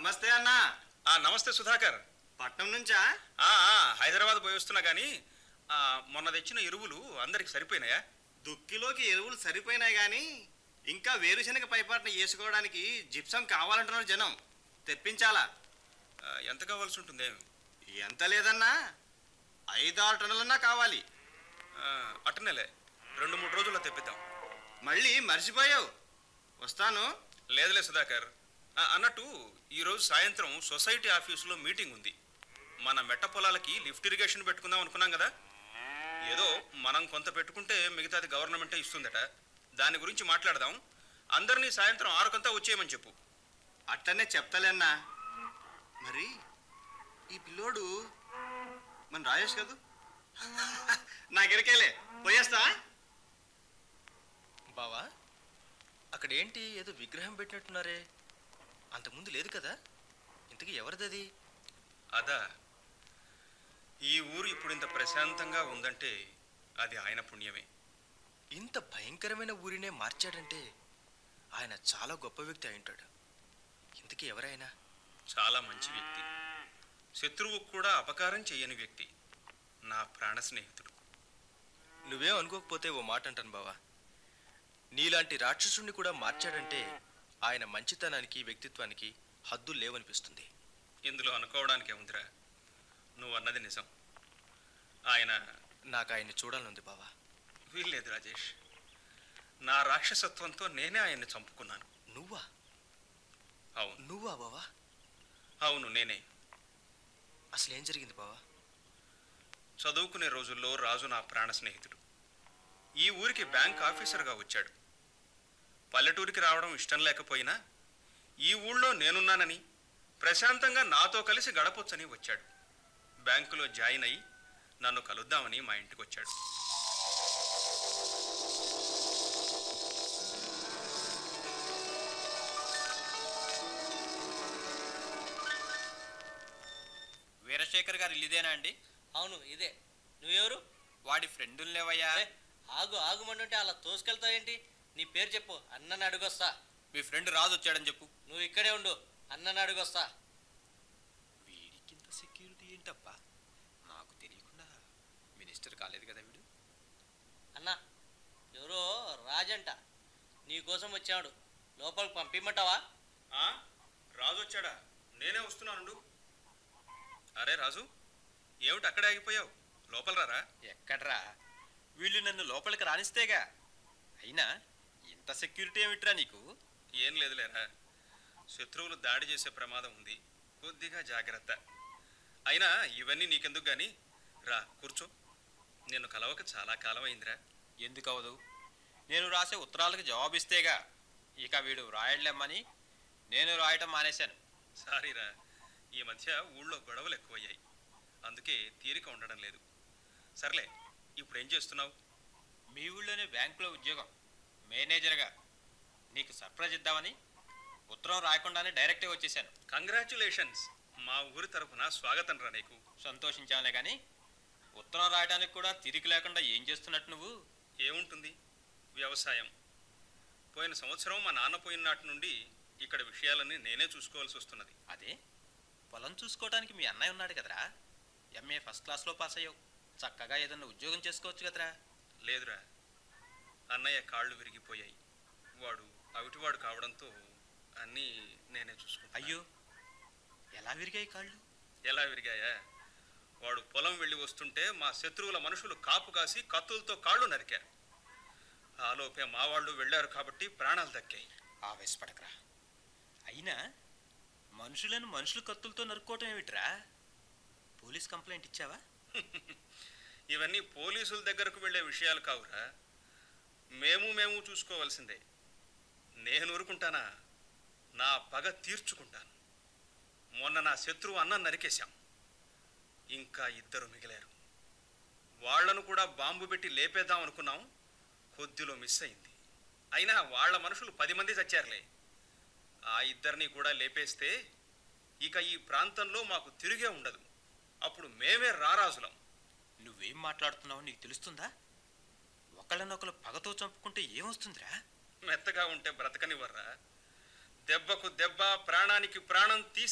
నమస్తే అన్నా ఆ నమస్తే సుధాకర్ పట్నం నుంచా ఆ ఆ, హైదరాబాద్ పోయి వస్తున్నా కానీ ఆ, మొన్న తెచ్చిన ఎరువులు అందరికి సరిపోయినాయా దుక్కిలోకి ఎరువులు సరిపోయినాయి గాని ఇంకా వేరుశనగ పైపాటన వేసుకోవడానికి జిప్సం కావాలంటున్నారు జనం తెప్పించాలా ఆ, ఎంత కావాల్సి ఉంటుంది ఎంత లేదన్నా ఐదారు టన్నులన్నా కావాలి ఆ, అట్టనేలే రెండు మూడు రోజుల్లో తెప్పిద్దాం మళ్ళీ మర్చిపోయావు వస్తాను లేదులే సుధాకర్ ఆ, అన్నట్టు ఈరోజు సాయంత్రం సొసైటీ ఆఫీసులో మీటింగ్ ఉంది మన మెట్ట పొలాలకి లిఫ్ట్ ఇరిగేషన్ పెట్టుకుందాం అనుకున్నాం కదా ఏదో మనం కొంత పెట్టుకుంటే మిగతాది గవర్నమెంటే ఇస్తుందట దాని గురించి మాట్లాడదాం అందరినీ సాయంత్రం ఆరుకంతా వచ్చేయమని చెప్పు అట్లనే చెప్తలేన్నా మరి ఈ పిల్లోడు మన రాజేష్ కదూ నాకెరకేలే పోయేస్తా బావా అక్కడేంటి ఏదో విగ్రహం పెట్టినట్టున్నారే అంతకుముందు లేదు కదా ఇంతకీ ఎవరిదది అదా ఈ ఊరు ఇప్పుడు ఇంత ప్రశాంతంగా ఉందంటే అది ఆయన పుణ్యమే ఇంత భయంకరమైన ఊరినే మార్చాడంటే ఆయన చాలా గొప్ప వ్యక్తి అయి ఉంటాడు ఇంతకీ ఎవరైనా చాలా మంచి వ్యక్తి శత్రువుకు కూడా అపకారం చేయని వ్యక్తి నా ప్రాణ స్నేహితుడు నువ్వేం అనుకోకపోతే ఓ మాట అంటాను బావా నీలాంటి రాక్షసుణ్ణి కూడా మార్చాడంటే ఆయన మంచితనానికి వ్యక్తిత్వానికి హద్దులు లేవనిపిస్తుంది ఇందులో అనుకోవడానికే ఉందిరా నువ్వు అన్నది నిజం ఆయన నాకు ఆయన్ని చూడాలనుంది బావా వీల్లేదు రాజేష్ నా రాక్షసత్వంతో నేనే ఆయన్ని చంపుకున్నాను నువ్వా అవును నువ్వా బావా అవును నేనే అసలు ఏం జరిగింది బావా చదువుకునే రోజుల్లో రాజు నా ప్రాణ స్నేహితుడు ఈ ఊరికి బ్యాంక్ ఆఫీసర్గా వచ్చాడు పల్లెటూరికి రావడం ఇష్టం లేకపోయినా ఈ ఊళ్ళో నేనున్నానని ప్రశాంతంగా నాతో కలిసి గడపొచ్చని వచ్చాడు బ్యాంకులో జాయిన్ అయ్యి నన్ను కలుద్దామని మా ఇంటికి వచ్చాడు వీరశేఖర్ గారు ఇల్లుదేనా అండి అవును ఇదే నువ్వెవరు వాడి ఫ్రెండుల్లేవయ్యా అరే, ఆగు ఆగుమంటుంటే అలా తోసుకెళ్తావేంటి నీ పేరు చెప్పు అన్నని అడుగొస్తా మీ ఫ్రెండ్ రాజు వచ్చాడని చెప్పు నువ్వు ఇక్కడే ఉండు అన్నని అడుగొస్తా వీడికింత సెక్యూరిటీ ఏంటప్పా నాకు తెలియకుండా మినిస్టర్ కాలేదు కదా వీడు అన్న ఎవరో రాజంట నీ కోసం వచ్చాడు లోపలికి పంపిమ్మంటావా ఆ? రాజు వచ్చాడా నేనే వస్తున్నాను అరే రాజు ఏమిటి అక్కడే ఆగిపోయావు లోపల రారా ఎక్కడ్రా వీళ్ళు నన్ను లోపలికి రానిస్తేగా అయినా ఇంత సెక్యూరిటీ ఏమిట్రా నీకు ఏం లేదులేరా శత్రువులు దాడి చేసే ప్రమాదం ఉంది కొద్దిగా జాగ్రత్త అయినా ఇవన్నీ నీకెందుకు గాని రా కూర్చో నేను కలవక చాలా కాలం అయిందిరా ఎందుకు అవదు నేను రాసే ఉత్తరాలకు జవాబిస్తేగా ఇక వీడు రాయడలేమ్మని నేను రాయటం మానేశాను సారీరా ఈ మధ్య ఊళ్ళో గొడవలు ఎక్కువయ్యాయి అందుకే తీరిక ఉండడం లేదు సర్లే ఇప్పుడు ఏం చేస్తున్నావు మీ ఊళ్ళోనే బ్యాంకులో ఉద్యోగం మేనేజర్గా నీకు సర్ప్రైజ్ ఇద్దామని ఉత్తరం రాయకుండానే డైరెక్ట్గా వచ్చేసాను కంగ్రాచులేషన్స్ మా ఊరి తరపున స్వాగతం రా నీకు సంతోషించాలే కానీ ఉత్తరం రాయడానికి కూడా తిరిగి లేకుండా ఏం చేస్తున్నట్టు నువ్వు ఏముంటుంది వ్యవసాయం పోయిన సంవత్సరం మా నాన్న పోయిన నాటి నుండి ఇక్కడ విషయాలన్నీ నేనే చూసుకోవాల్సి వస్తున్నది అదే పొలం చూసుకోవడానికి మీ అన్నయ్య ఉన్నాడు కదరా ఎంఏ ఫస్ట్ క్లాస్లో పాస్ అయ్యావు చక్కగా ఏదన్నా ఉద్యోగం చేసుకోవచ్చు కదరా లేదురా అన్నయ్య కాళ్ళు విరిగిపోయాయి వాడు అవిటివాడు కావడంతో అన్నీ నేనే చూసుకుంటా అయ్యో ఎలా విరిగాయి కాళ్ళు ఎలా విరిగాయా వాడు పొలం వెళ్ళి వస్తుంటే మా శత్రువుల మనుషులు కాపు కాసి కత్తులతో కాళ్ళు నరికారు ఆలోపే మా వాళ్ళు వెళ్ళారు కాబట్టి ప్రాణాలు దక్కాయి ఆవేశపడకరా అయినా మనుషులను మనుషులు కత్తులతో నరుక్కోవటం ఏమిట్రా పోలీస్ కంప్లైంట్ ఇచ్చావా ఇవన్నీ పోలీసుల దగ్గరకు వెళ్ళే విషయాలు కావురా మేము మేము చూసుకోవాల్సిందే నేను ఊరుకుంటానా నా పగ తీర్చుకుంటాను మొన్న నా శత్రువు అన్నం నరికేశాం ఇంకా ఇద్దరు మిగిలారు వాళ్లను కూడా బాంబు పెట్టి లేపేద్దాం అనుకున్నాం కొద్దిలో మిస్ అయింది అయినా వాళ్ళ మనుషులు పది మంది చచ్చారులే ఆ ఇద్దరిని కూడా లేపేస్తే ఇక ఈ ప్రాంతంలో మాకు తిరిగే ఉండదు అప్పుడు మేమే రారాజులం నువ్వేం మాట్లాడుతున్నావో నీకు తెలుస్తుందా ఒకళ్ళనొకరు పగతో చంపుకుంటే ఏమొస్తుందిరా మెత్తగా ఉంటే బ్రతకనివ్వర్రా దెబ్బకు దెబ్బ ప్రాణానికి ప్రాణం తీసి